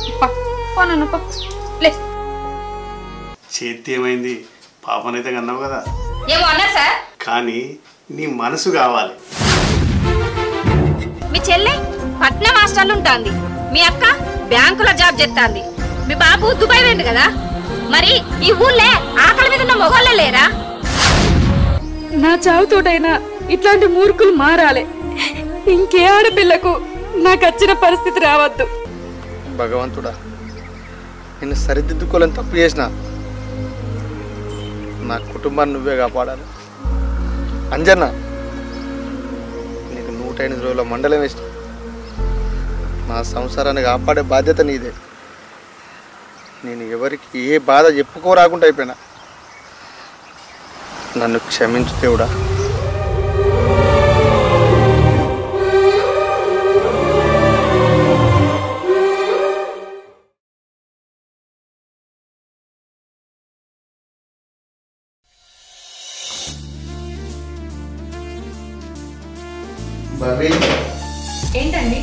పా పోనన్న పో లే చేతి ఏమైంది పాపనైతే కన్నావు కదా ఏమో అన్నారు సార్ కానీ నీ మనసు కావాలి మీ చెల్లె పట్నం హాస్టల్ ఉంటుంది మీ అక్క బ్యాంకులో జాబ్ చేస్తాంది మీ బాబు దుబాయ్ వెండు కదా మరి ఈ ఊళ్ళే ఆకలి మీద ఉన్న మొగోళ్ళే లేరా నా చావుతోటైనా ఇట్లాంటి మూర్ఖులు మారాలి ఇంకే ఆడపిల్లకు నాకు వచ్చిన పరిస్థితి రావద్దు భగవంతుడా నేను సరిదిద్దుకోలేని తప్పు చేసిన నా కుటుంబాన్ని నువ్వే కాపాడాలి అంజన్న నీకు నూట ఎనిమిది రోజుల మండలం వేసిన నా సంసారాన్ని కాపాడే బాధ్యత నీదే నేను ఎవరికి ఏ బాధ చెప్పుకోరాకుండా అయిపోయినా నన్ను క్షమించు దేవుడా బాబీ ఏంటండి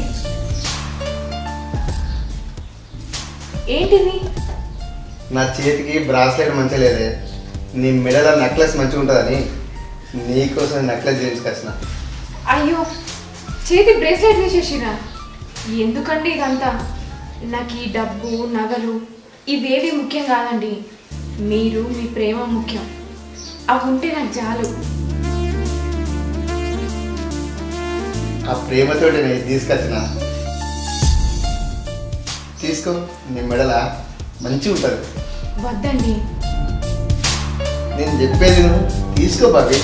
ఏంటిది నా చేతికి బ్రాస్లెట్ మంచిగా లేదే నీ మెడల నెక్లెస్ మంచిగా ఉంటుందని నీకోసం నెక్లెస్ చేయించుకొచ్చిన అయ్యో చేతి బ్రేస్లెట్ తీసేసిరా ఎందుకండి ఇదంతా నాకు ఈ డబ్బు నగలు ఇవేవి ముఖ్యం కాదండి మీరు మీ ప్రేమ ముఖ్యం అవి ఉంటే నాకు చాలు ఆ ప్రేమతో నేను తీసుకొచ్చిన తీసుకో నీ మెడల మంచిగా ఉంటుంది వద్దండి నేను చెప్పేది నువ్వు తీసుకో బాబీ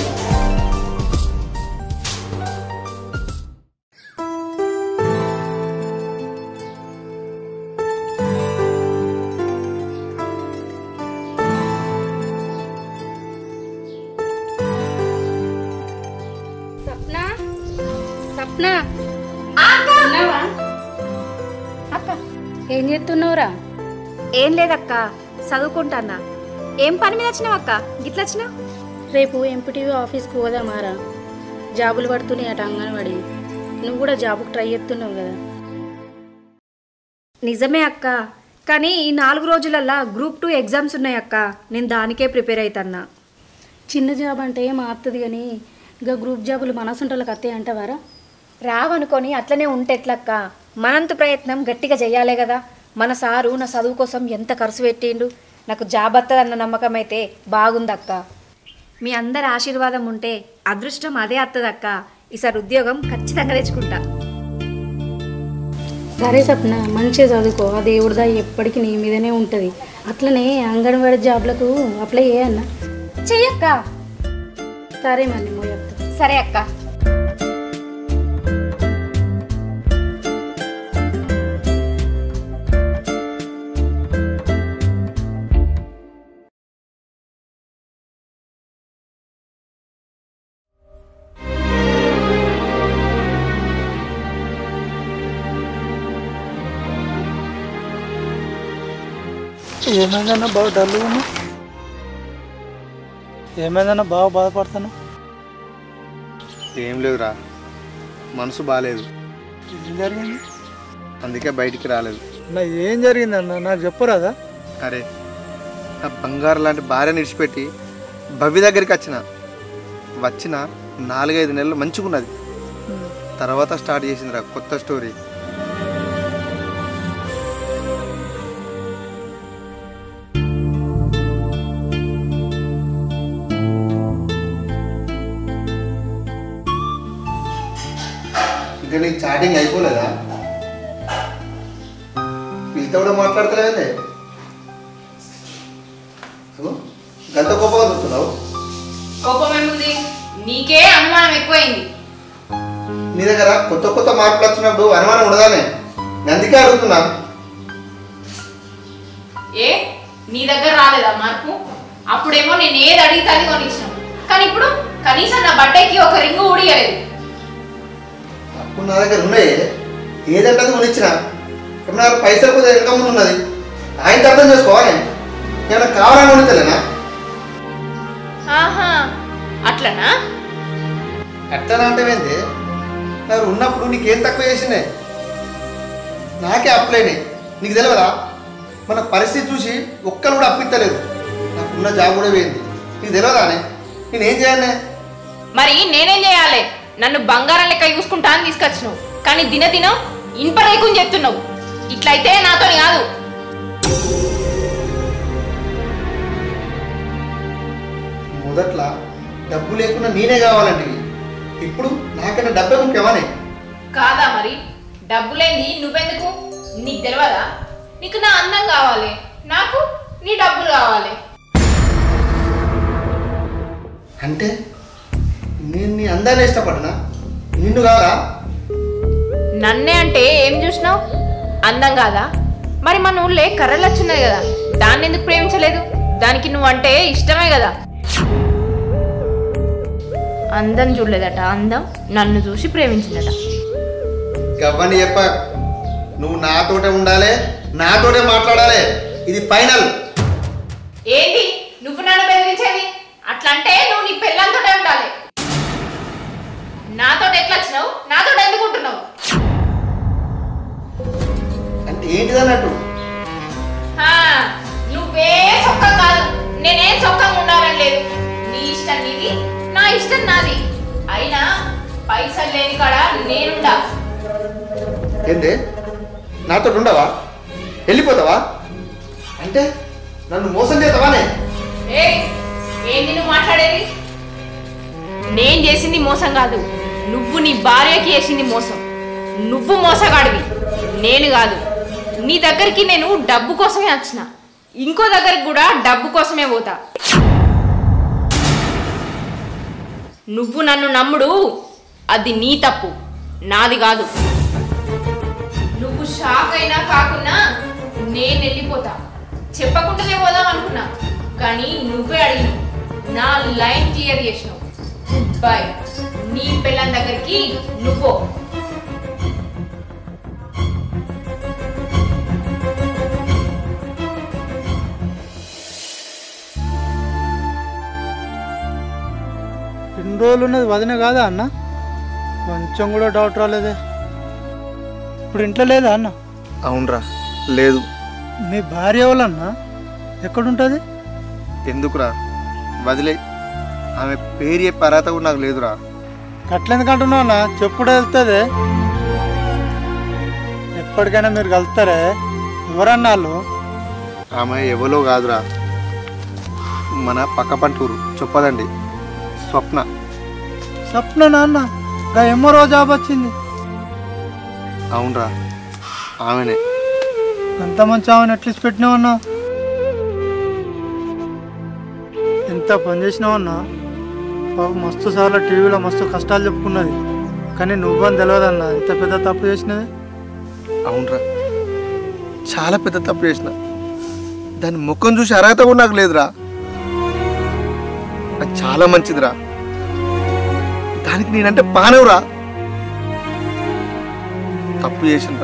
సప్న సప్న అక్క ఏం చేస్తున్నావురా ఏం లేదక్క చదువుకుంటానా ఏం పని మీద వచ్చినావు అక్క గిట్ల వచ్చినావు రేపు ఎంపీటీవీ ఆఫీస్కి పోదామారా జాబులు పడుతున్నాయి అట అంగన్వాడి నువ్వు కూడా జాబుకు ట్రై చేస్తున్నావు కదా నిజమే అక్క కానీ ఈ నాలుగు రోజులల్లా గ్రూప్ టూ ఎగ్జామ్స్ ఉన్నాయి అక్క నేను దానికే ప్రిపేర్ అవుతున్నా చిన్న జాబ్ అంటే మారుతుంది కానీ ఇంకా గ్రూప్ జాబులు మనసుంటలకు అత్తే అంటావారా రావనుకొని అట్లనే ఉంటే ఎట్లక్క మనంత ప్రయత్నం గట్టిగా చెయ్యాలే కదా మన సారు నా చదువు కోసం ఎంత ఖర్చు పెట్టిండు నాకు జాబ్ వస్తుందన్న నమ్మకం అయితే బాగుందక్క మీ అందరి ఆశీర్వాదం ఉంటే అదృష్టం అదే వస్తుందక్క ఈసారి ఉద్యోగం ఖచ్చితంగా తెచ్చుకుంటా సరే సప్న మంచిగా చదువుకో ఆ దేవుడిదా ఎప్పటికీ నీ మీదనే ఉంటుంది అట్లనే అంగన్వాడి జాబ్లకు అప్లై చేయన్నా చెయ్యక్క సరే మరి నేను చెప్తా సరే అక్క ఏమైందన్నా బాగా డల్ ఉన్నా ఏమైందన్నా బాగా బాధపడతాను ఏం లేదురా మనసు బాగాలేదు ఏం జరిగింది అందుకే బయటికి రాలేదు నా ఏం జరిగిందన్న నాకు చెప్పరాదా అరే నా బంగారు లాంటి భార్యని విడిచిపెట్టి భవ్య దగ్గరికి వచ్చిన వచ్చిన నాలుగైదు నెలలు మంచిగున్నది తర్వాత స్టార్ట్ చేసిందిరా కొత్త స్టోరీ ఇంకా నీకు చాటింగ్ అయిపోలేదా వీళ్ళతో కూడా మాట్లాడతలేదే అగో, గంట గొప్పగా చూస్తున్నావు కోపం ఏముంది నీకే అనుమానం ఎక్కువైంది నీ దగ్గర కొత్త కొత్త మార్పులు వచ్చినప్పుడు అనుమానం ఉండదానే నేను అందుకే అడుగుతున్నా ఏ నీ దగ్గర రాలేదా మార్పు అప్పుడేమో నేను ఏది అడిగితే అది కొనిచ్చినాను కానీ ఇప్పుడు కనీసం నా బట్టకి ఒక రింగు ఊడియలేదు అప్పుడు నా దగ్గర ఉన్నాయి ఏదంటే అది కొనిచ్చిన ఇప్పుడు నాకు పైసలు కొద్దిగా వెనక ముందు ఉన్నది ఆయన అర్థం చేసుకోవాలి ఏమైనా కావాలని కొనితలేనా ఆహా అట్లనా ఎట్లా అంటే ఏంది నాకు ఉన్నప్పుడు నీకేం తక్కువ చేసిందే నాకే అప్పులైనాయి నీకు తెలియదా మన పరిస్థితి చూసి ఒక్కరు కూడా అప్పిత్తలేదు నాకున్న జాబ్ కూడా పోయింది నీకు తెలియదానే నేనేం చేయాలనే మరి నేనేం చేయాలి నన్ను బంగారం లెక్క చూసుకుంటా అని తీసుకొచ్చినావు కానీ దినదినం ఇనుప రేకుని చెప్తున్నావు ఇట్లయితే నాతో కాదు మొదట్లో డబ్బు లేకుండా నేనే కావాలండి ఇప్పుడు నాకన్నా డబ్బే ముఖ్యమానే కాదా మరి డబ్బులేంది నువ్వెందుకు నీకు తెలియదా నీకు నా అందం కావాలి నాకు నీ డబ్బులు కావాలి అంటే నేను నీ అందాన్ని ఇష్టపడినా నిన్ను కాదా నన్నే అంటే ఏం చూసినావు అందం కాదా మరి మన ఊళ్ళే కర్రలు వచ్చినాయి కదా దాన్ని ఎందుకు ప్రేమించలేదు దానికి నువ్వంటే ఇష్టమే కదా అందం చూడలేదట అందం నన్ను చూసి ప్రేమించిందట గవ్వని చెప్ప నువ్వు నాతోటే ఉండాలి నాతోటే మాట్లాడాలి ఇది ఫైనల్ ఏంటి నువ్వు నన్ను బెదిరించేది అట్లంటే నువ్వు నీ పిల్లలతోటే ఉండాలి నాతో ఎట్లా వచ్చినావు నాతో ఎందుకు ఉంటున్నావు అంటే ఏంటిదన్నట్టు హా, నువ్వే సొక్కం కాదు నేనే సొక్కం ఉండాలని లేదు నీ ఇష్టం నీది నా ఇష్టం నాది అయినా పైసలు లేని కాడ నేనుండా ఏంది నాతో ఉండవా వెళ్ళిపోతావా అంటే నన్ను మోసం చేస్తావానే ఏ ఏంది నువ్వు మాట్లాడేది నేను చేసింది మోసం కాదు నువ్వు నీ భార్యకి చేసింది మోసం నువ్వు మోసగాడివి నేను కాదు నీ దగ్గరికి నేను డబ్బు కోసమే వచ్చిన ఇంకో దగ్గరికి కూడా డబ్బు కోసమే పోతా నువ్వు నన్ను నమ్ముడు అది నీ తప్పు నాది కాదు నువ్వు షాక్ అయినా కాకున్నా నేను వెళ్ళిపోతా చెప్పకుండానే పోదాం అనుకున్నా కానీ నువ్వే అడిగినావు నా లైన్ క్లియర్ చేసినావు గుడ్ బై నీ పిల్లల దగ్గరికి నువ్వు ఎన్ని రోజులు ఉన్నది వదిన కాదా అన్న కొంచెం కూడా డౌట్ రాలేదే ఇప్పుడు ఇంట్లో లేదా అన్న అవునరా లేదు మీ భార్య వాళ్ళన్నా ఎక్కడుంటుంది ఎందుకురా వదిలే ఆమె పేరు చెప్పే అర్హత కూడా నాకు లేదురా అట్లెందుకంటున్నావు అన్న చెప్పుడు వెళ్తుంది ఎప్పటికైనా మీరు కలుస్తారే ఎవరన్నా వాళ్ళు ఆమె ఎవరో కాదురా మన పక్క పంటూరు చెప్పదండి స్వప్న స్వప్న నాన్న ఇంకా ఎమ్మరో జాబ్ వచ్చింది అవునరా ఆమెనే ఎంత మంచి ఆమెను ఎట్లీస్ పెట్టినావన్నా ఎంత పని చేసినావన్నా పాపం మస్తు సార్లు టీవీలో మస్తు కష్టాలు చెప్పుకున్నది కానీ నువ్వని తెలియదన్నా ఎంత పెద్ద తప్పు చేసినది అవునరా చాలా పెద్ద తప్పు చేసిన దాని ముఖం చూసి అర్హత కూడా నాకు లేదురా అది చాలా మంచిదిరా దానికి నేనంటే పానవురా తప్పు చేసిండ్రా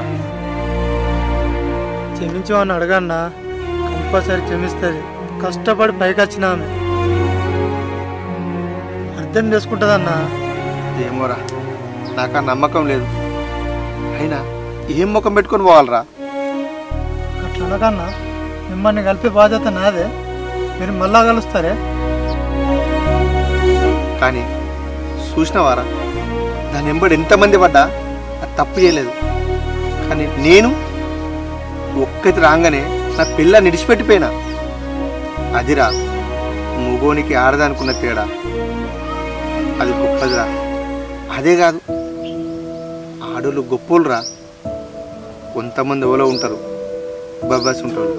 క్షమించమని అడగన్నా కంపల్సరీ క్షమిస్తుంది కష్టపడి పైకి వచ్చిన ఆమె అర్థం చేసుకుంటుందన్నా ఏమోరా నాకు ఆ నమ్మకం లేదు అయినా ఏం ముఖం పెట్టుకొని పోవాలరా అట్లా అనకన్నా మిమ్మల్ని కలిపే బాధ్యత నాదే మీరు మళ్ళా కలుస్తారే కానీ చూసినవారా దాని ఎంబడి ఎంతమంది పడ్డా అది తప్పు చేయలేదు కానీ నేను ఒక్కటి రాగానే నా పిల్ల నిడిచిపెట్టిపోయినా అదిరా మూగోనికి ఆడదనుకున్న తేడా అది గొప్పదిరా అదే కాదు ఆడోళ్ళు గొప్పోళ్ళురా కొంతమంది ఎవరో ఉంటారు బబ్బాస్ ఉంటారు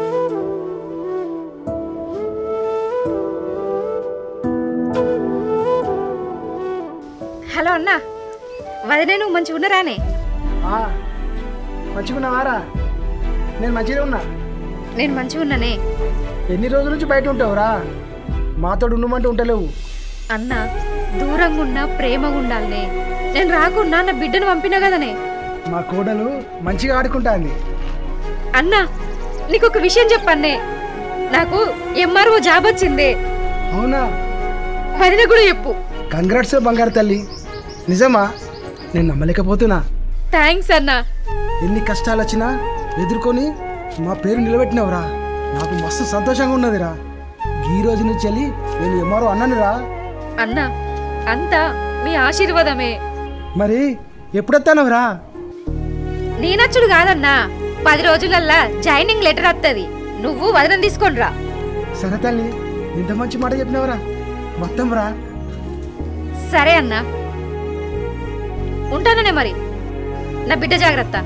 హలో అన్న వదినే నువ్వు మంచిగా ఉన్నరానే మంచిగున్నావారా నేను మంచిగా ఉన్నా నేను మంచిగా ఉన్నానే ఎన్ని రోజుల నుంచి బయట ఉంటావురా మాతో ఉండమంటే ఉంటలేవు అన్న దూరంగా ఉన్నా ప్రేమగా ఉండాలనే నేను రాకున్నా నా బిడ్డను పంపినా కదనే మా కోడలు మంచిగా ఆడుకుంటాంది అన్న నీకు ఒక విషయం చెప్పన్నే నాకు ఎంఆర్ఓ జాబ్ వచ్చింది అవునా వదిన కూడా చెప్పు కంగ్రాట్స్ బంగారు తల్లి నిజమా నేను నమ్మలేకపోతున్నా థ్యాంక్స్ అన్న ఎన్ని కష్టాలు వచ్చినా ఎదుర్కొని మా పేరు నిలబెట్టినవురా నాకు మస్తు సంతోషంగా ఉన్నదిరా ఈ రోజు నుంచి వెళ్ళి నేను ఎంఆర్ఓ అన్నానురా అన్న అంతా మీ ఆశీర్వాదమే మరి ఎప్పుడొస్తానవరా నేనచ్చుడు కాదన్నా పది రోజులల్లా జాయినింగ్ లెటర్ వస్తుంది నువ్వు వదనం తీసుకొని రా సరే తల్లి ఇంత మంచి మాట చెప్పినవరా మొత్తం రా సరే అన్నా ఉంటాననే మరి నా బిడ్డ జాగ్రత్త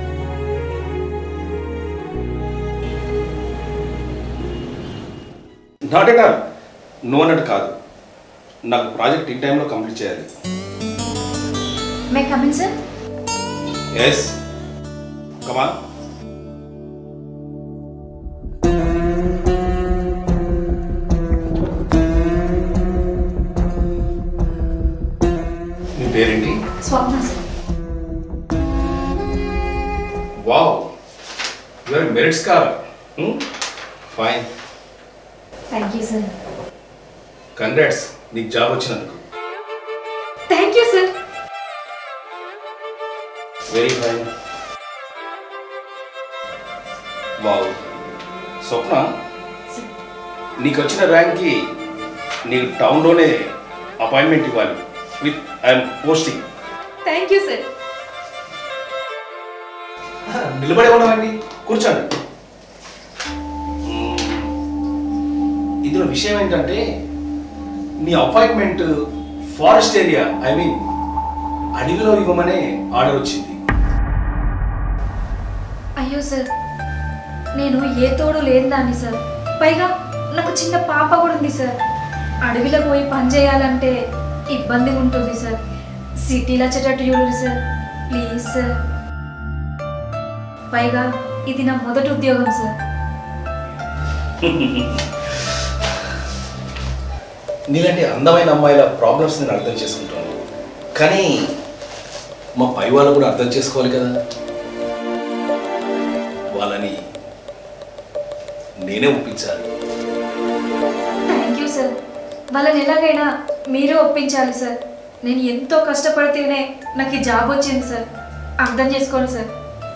నాట్ ఎట్ ఆల్ నో అన్నట్టు కాదు నాకు ప్రాజెక్ట్ ఇన్ టైంలో కంప్లీట్ చేయాలి may come in sir yes come on మీ పేరేంటి Swapna sir wow your merit score fine thank you sir congrats నీకు జాబ్ వచ్చినందుకు thank you sir very fine wow Swapna నీకు వచ్చిన ర్యాంక్కి నీకు టౌన్లోనే అపాయింట్మెంట్ ఇవ్వాలి with IM posting thank you sir నిలబడే ఉన్నామండి కూర్చోండి మ్మ్. ఇందులో విషయం ఏంటంటే నీ appointment forest area I mean అడవిలో ఇవ్వమనే ఆర్డర్ వచ్చింది అయ్యో సార్ నేను ఏ తోడు లేని దాన్ని సార్ పైగా నాకు చిన్న పాప కూడా ఉంది సార్ అడవిలో పోయి పని చేయాలంటే ఇబ్బంది ఉంటుంది సార్ సిటీలో వచ్చేటట్టు చూడరు సార్ ప్లీజ్ సార్ పైగా ఇది నా మొదటి ఉద్యోగం సార్ నీలాంటి అందమైన అమ్మాయిల ప్రాబ్లమ్స్ నేను అర్థం చేసుకుంటాను కానీ మా పై వాళ్ళు కూడా అర్థం చేసుకోవాలి కదా వాళ్ళని నేనే ఒప్పించాలి థ్యాంక్ యూ సార్ వాళ్ళని ఎలాగైనా మీరే ఒప్పించాలి సార్ నేను ఎంతో కష్టపడితేనే నాకు ఈ జాబ్ వచ్చింది సార్ అర్థం చేసుకోండి సార్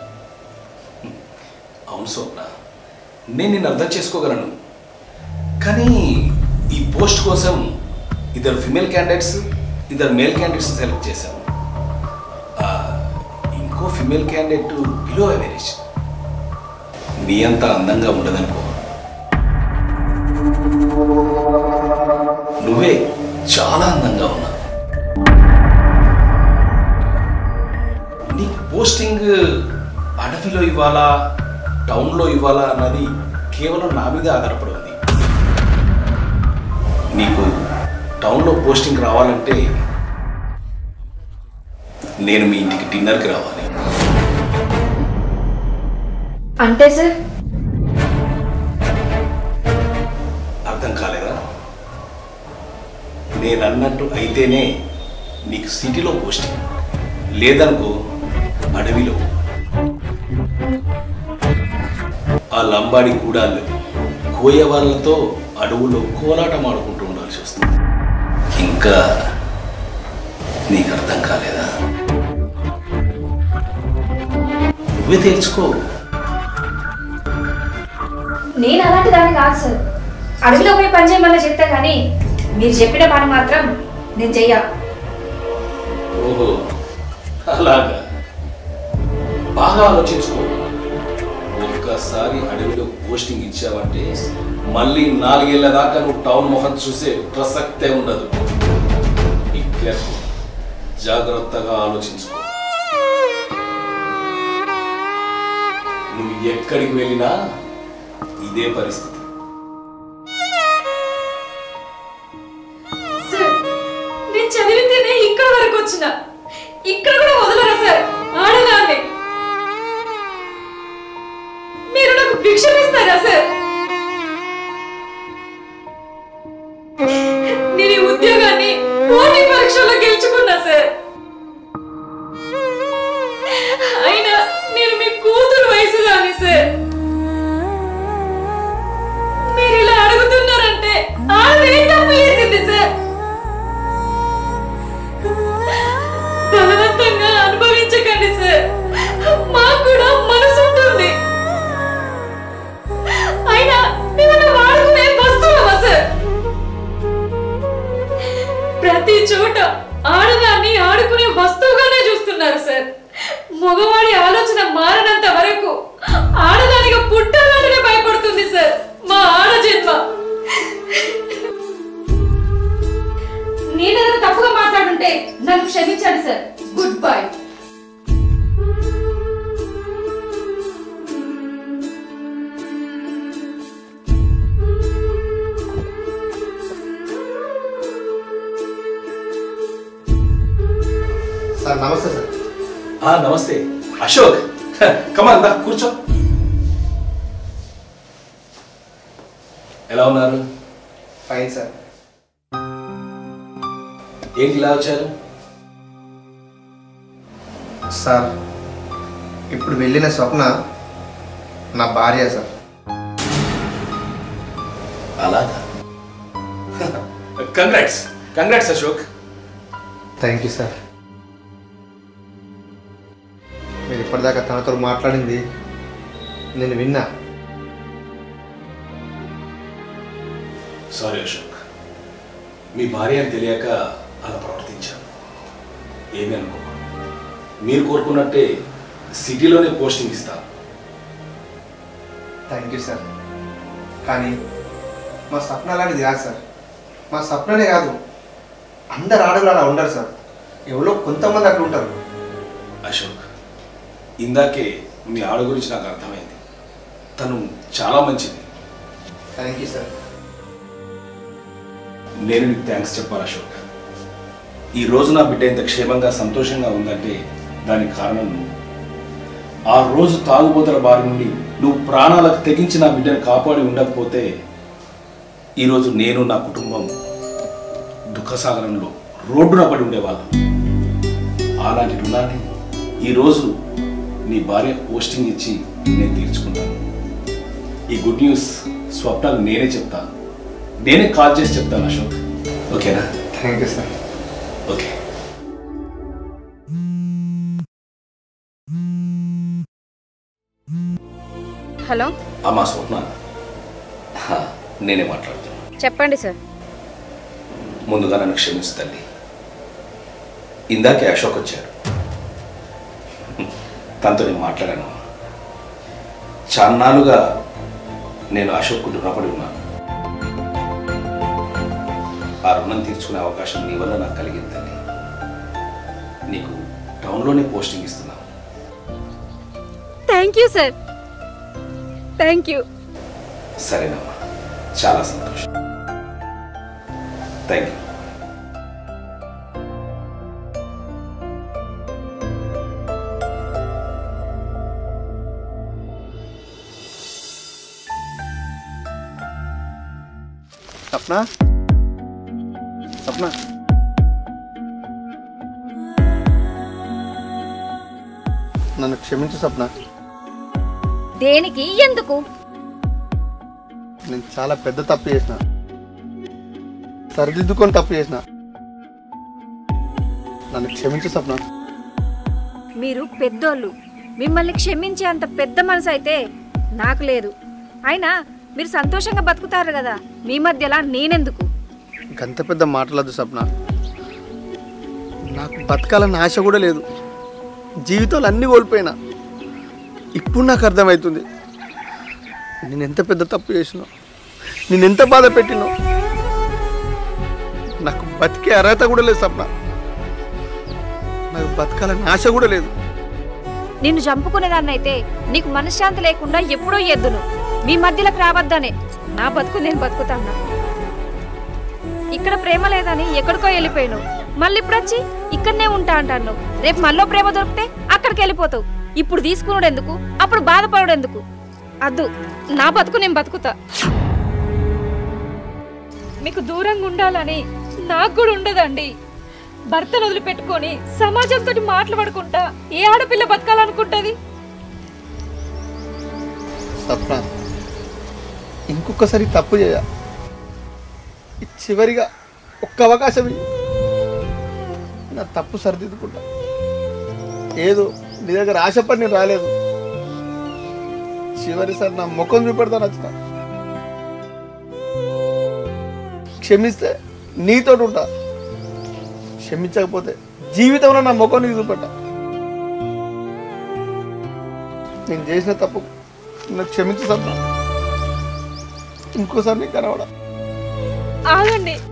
అవును స్వప్న నేను నిన్ను అర్థం చేసుకోగలను కానీ ఈ పోస్ట్ కోసం ఇద్దరు ఫిమేల్ క్యాండిడేట్స్ ఇద్దరు మేల్ క్యాండిడేట్స్ సెలెక్ట్ చేశాను ఆ, ఇంకో ఫిమేల్ క్యాండిడేట్ బిలో అవరేజ్ నీ అంత అందంగా ఉండదనుకో నువ్వే చాలా అందంగా ఉన్నావు నీకు పోస్టింగ్ అడవిలో ఇవ్వాలా టౌన్లో ఇవ్వాలా అన్నది కేవలం నా మీద ఆధారపడి ఉంది నీకు టౌన్లో పోస్టింగ్ రావాలంటే నేను మీ ఇంటికి డిన్నర్కి రావాలి అంటే సార్ అర్థం కాలేదా నేను అన్నట్టు అయితేనే నీకు సిటీలో పోస్టింగ్ లేదనుకో అడవిలో ఆ లంబాడి కూడాళ్ళు కోయ వాళ్ళతో అడవులో కోలాటం ఆడుకుంటూ ఉండాల్సి వస్తుంది ఇంకా నీకు అర్థం కాలేదా నువ్వే తెలుసుకో నేను అలాంటి దాన్ని కాదు సార్ అడవిలో పోయి పని చేయమని చెప్తా కానీ మీరు చెప్పిన పని మాత్రం నేను చెయ్య ఓహో అలాగా బాగా ఆలోచించుకో ఒక్కసారి అడవిలో పోస్టింగ్ ఇచ్చావంటే మళ్ళీ నాలుగేళ్ల దాకా నువ్వు టౌన్ మొహం చూసే ప్రసక్తే ఉండదు Be careful. జాగ్రత్తగా ఆలోచించుకో నువ్వు ఎక్కడికి వెళ్ళినా ఇదే పరిస్థితి సార్ నేను చదివితేనే ఇక్కడ వరకు వచ్చిన ఇక్కడ కూడా వదలరా సార్ ఆడదాన్ని మీరు నాకు భిక్షం ఇస్తారా సార్ నేను ఈ ఉద్యోగాన్ని పోటీ పరీక్షల్లో గెలుచుకున్నా సార్ అయినా నేను మీ కూతురు వయసుదాన్ని సార్ మీరు ఇలా అడుగుతున్నారంటే ఆవిడేం తప్పు చేసింది సార్ బలవంతంగా అనుభవించకండి సార్ మాకు కూడా మనసు ఉంటుంది ప్రతి చోట ఆడదాన్ని ఆడుకునే వస్తువుగానే చూస్తున్నారు సార్ మగవాడి ఆలోచన మారనంత వరకు ఆడదానిగా పుట్టాలంటేనే భయపడుతుంది సార్ మా ఆడ జన్మ నేనేదైనా తప్పుగా మాట్లాడుంటే నన్ను క్షమించండి సార్ గుడ్ బై సార్ నమస్తే సార్ ఆ, నమస్తే అశోక్ కమాన్ దా కూర్చో ఎలా ఉన్నారు ఫైన్ సార్ ఏంటి ఇలా వచ్చారు సార్ ఇప్పుడు వెళ్ళిన స్వప్న నా భార్య సార్ అలాగా congrats congrats Ashok thank you sir మీరు ఇప్పటిదాకా తనతో మాట్లాడింది నేను విన్నా సారీ అశోక్ మీ భార్య అని తెలియక అలా ప్రవర్తించాను ఏమీ అనుకో మీరు కోరుకున్నట్టే సిటీలోనే పోస్టింగ్ ఇస్తాను థ్యాంక్ యూ సార్ కానీ మా స్వప్న లాంటిది కాదు సార్ మా స్వప్ననే కాదు అందరు ఆడవాళ్ళు అలా ఉండరు సార్ ఎవరో కొంతమంది అట్లా ఉంటారు అశోక్ ఇందాకే మీ ఆడ గురించి నాకు అర్థమైంది తను చాలా మంచిది థ్యాంక్ యూ సార్ నేను నీకు థ్యాంక్స్ చెప్పాలి అశోక్ ఈ రోజు నా బిడ్డ ఇంత క్షేమంగా సంతోషంగా ఉందంటే దానికి కారణం నువ్వు ఆ రోజు తాగుబోతుల బారి నుండి నువ్వు ప్రాణాలకు తెగించి నా బిడ్డను కాపాడి ఉండకపోతే ఈరోజు నేను నా కుటుంబం దుఃఖసాగరంలో రోడ్డున పడి ఉండేవాళ్ళం అలాంటి రుణాన్ని ఈరోజు నీ భార్య పోస్టింగ్ ఇచ్చి నేను తీర్చుకుంటాను ఈ గుడ్ న్యూస్ స్వప్నాలు నేనే చెప్తాను నేనే కాల్ చేసి చెప్తాను అశోక్ ఓకేనా thank you sir okay hello అమ్మా స్వప్న హా, నేనే మాట్లాడుతున్నాను చెప్పండి సార్ ముందుగా నన్ను క్షమించు తల్లి ఇందాకే అశోక్ వచ్చాడు తనతో నేను మాట్లాడాను చాన్నాళ్ళుగా నేను అశోక్ రుణపడి ఉన్నాను ఆ రుణం తీర్చుకునే అవకాశం నీ వల్ల నాకు కలిగింది తల్లి నీకు టౌన్లోనే పోస్టింగ్ ఇస్తున్నాను thank you sir thank you సరేనమ్మా చాలా సంతోషం థ్యాంక్ యూ స్వప్న స్వప్న నన్ను క్షమించు స్వప్న దేనికి ఎందుకు నేను చాలా పెద్ద తప్పు చేసిన సరిదిద్దుకొని తప్పు చేసిన నన్ను క్షమించు స్వప్న మీరు పెద్దోళ్ళు మిమ్మల్ని క్షమించే అంత పెద్ద మనసు అయితే నాకు లేదు అయినా మీరు సంతోషంగా బతుకుతారు కదా మీ మధ్యలా నేనెందుకు గంత పెద్ద మాటలద్దు స్వప్న నాకు బతకాలన్న ఆశ కూడా లేదు జీవితాలు అన్నీ కోల్పోయినా ఇప్పుడు నాకు అర్థమవుతుంది నేను ఎంత పెద్ద తప్పు చేసినా నేను ఎంత బాధ పెట్టినో నాకు బతికే అర్హత కూడా లేదు స్వప్న నాకు బతకాలన్న ఆశ కూడా లేదు నిన్ను చంపుకునేదాన్నైతే నీకు మనశ్శాంతి లేకుండా ఎప్పుడో ఎద్దును మీ మధ్యలోకి రావద్దనే నా బతుకు నేను బతుకుతాను ఇక్కడ ప్రేమ లేదని ఎక్కడికో వెళ్ళిపోయాను మళ్ళీ ఇప్పుడు వచ్చి ఇక్కడనే ఉంటా అంటాను రేపు మళ్ళీ ప్రేమ దొరికితే అక్కడికి వెళ్ళిపోతావు ఇప్పుడు తీసుకున్నాడు ఎందుకు అప్పుడు బాధపడడు ఎందుకు అద్దు నా బతుకు నేను బతుకుతా మీకు దూరంగా ఉండాలని నాకు కూడా ఉండదండి భర్తను వదిలిపెట్టుకొని సమాజంతో మాట్లాడుకుంటా ఏ ఆడపిల్ల బతకాలనుకుంటది స్వప్న ఇంకొకసారి తప్పు చేయ ఈ చివరిగా ఒక్క అవకాశం ఇయ్యి. నా తప్పు సరిదిద్దుకుంటా ఏదో నీ దగ్గర ఆశపడి నేను రాలేదు చివరిసారి నా ముఖం చూపెడతాను వచ్చిన క్షమిస్తే నీతో ఉంటా క్షమించకపోతే జీవితంలో నా ముఖం నీకు చూపెట్ట నేను చేసిన తప్పు నాకు క్షమించు సత్తా ఇంకోసారి నీకు కనవడా ఆగండి